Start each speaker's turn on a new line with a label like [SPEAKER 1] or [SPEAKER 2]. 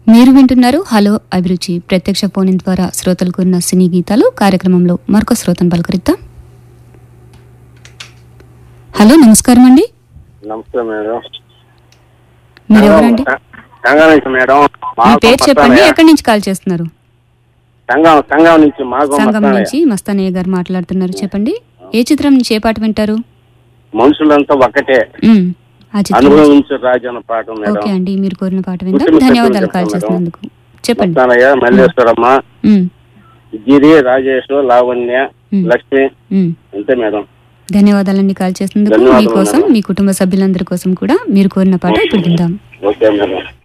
[SPEAKER 1] మీరు వింటున్నారు హలో అభిరుచి ప్రత్యక్ష ఫోన్ ఇన్ ద్వారా శ్రోతలు కూరిన సినీ గీతాలు కార్యక్రమంలో మరొక శ్రోతను పలకరిద్దాం హలో నమస్కారం అండి
[SPEAKER 2] నమస్తే మేడం
[SPEAKER 1] మీరు ఎవరండి
[SPEAKER 2] సంఘం నుంచి మేడం
[SPEAKER 1] మీ
[SPEAKER 2] మాకు
[SPEAKER 1] పేరు చెప్పండి
[SPEAKER 2] మస్తానయ్య.
[SPEAKER 1] ఎక్కడి నుంచి కాల్ చేస్తున్నారు
[SPEAKER 2] సంఘం సంఘం నుంచి మాకు
[SPEAKER 1] సంఘం
[SPEAKER 2] మస్తానయ్య.
[SPEAKER 1] నుంచి మస్తానయ్య గారు మాట్లాడుతున్నారు చెప్పండి ఏ చిత్రం నుంచి ఏ పాట వింటారు
[SPEAKER 2] మనుషులంతా ఒక్కటే
[SPEAKER 1] ఉమ్, ఆ చిత్రం
[SPEAKER 2] అనుభవించు రాజు అన్న పాట మేడం
[SPEAKER 1] ఓకే అండి మీరు కోరిన పాట విందాం
[SPEAKER 2] కుటుంబ
[SPEAKER 1] ధన్యవాదాలు
[SPEAKER 2] సభ్యులు
[SPEAKER 1] కాల్
[SPEAKER 2] చెప్తాను
[SPEAKER 1] చేసినందుకు చెప్పండి
[SPEAKER 2] మస్తానయ్య మల్లేశ్వరమ్మ
[SPEAKER 1] ఉమ్,
[SPEAKER 2] గిరి రాజేష్ లావణ్య
[SPEAKER 1] ఉమ్,
[SPEAKER 2] లక్ష్మి
[SPEAKER 1] ఉమ్.
[SPEAKER 2] అంతే మేడం
[SPEAKER 1] ధన్యవాదాలండి కాల్ చేసినందుకు
[SPEAKER 2] ధన్యవాదాలు
[SPEAKER 1] మీకోసం
[SPEAKER 2] మేడం.
[SPEAKER 1] మీ కుటుంబ సభ్యులందరి కోసం కూడా మీరు కోరిన పాట ఇప్పుడు విందాం
[SPEAKER 2] ఓకే మేడం